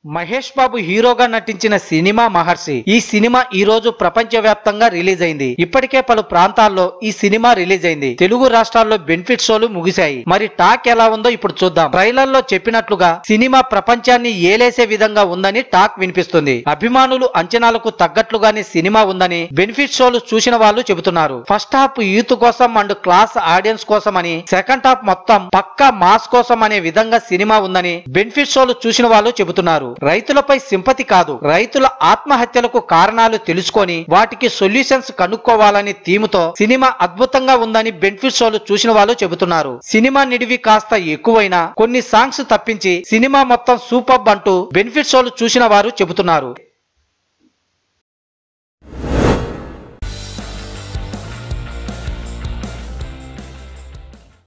మహేష్ బాబు హీరోగా నటించిన సినిమా మహర్షి ఈ సినిమా ఈ రోజు ప్రపంచ వ్యాప్తంగా రిలీజ్ అయింది ఇప్పటికే పలు ప్రాంతాల్లో ఈ సినిమా రిలీజ్ అయింది తెలుగు రాష్ట్రాల్లో బెనిఫిట్ షోలు ముగిశాయి మరి టాక్ ఎలా ఉందో ఇప్పుడు చూద్దాం ట్రైలర్ లో చెప్పినట్లుగా సినిమా ప్రపంచాన్ని ఏలేసే విధంగా ఉందని టాక్ వినిపిస్తుంది అభిమానులు అంచనాలకు తగ్గట్లుగానే సినిమా ఉందని బెనిఫిట్ షోలు చూసిన వాళ్ళు చెబుతున్నారు ఫస్ట్ హాఫ్ యూత్ కోసం అండ్ క్లాస్ ఆడియన్స్ కోసం అని సెకండ్ హాఫ్ మొత్తం పక్కా మాస్ కోసం అనే విధంగా సినిమా ఉందని బెనిఫిట్ షోలు చూసిన వాళ్ళు చెబుతున్నారు రైతులపై సింపతి కాదు రైతుల ఆత్మహత్యలకు కారణాలు తెలుసుకొని వాటికి సొల్యూషన్స్ కనుక్కోవాలని థీముతో సినిమా అద్భుతంగా ఉందని బెనిఫిట్ షోలు చూసిన వాళ్ళు చెబుతున్నారు సినిమా నిడివి కాస్త ఎక్కువైనా కొన్ని సాంగ్స్ తప్పించి సినిమా మొత్తం సూపర్ అంటూ బెనిఫిట్ షోలు చూసిన వారు చెబుతున్నారు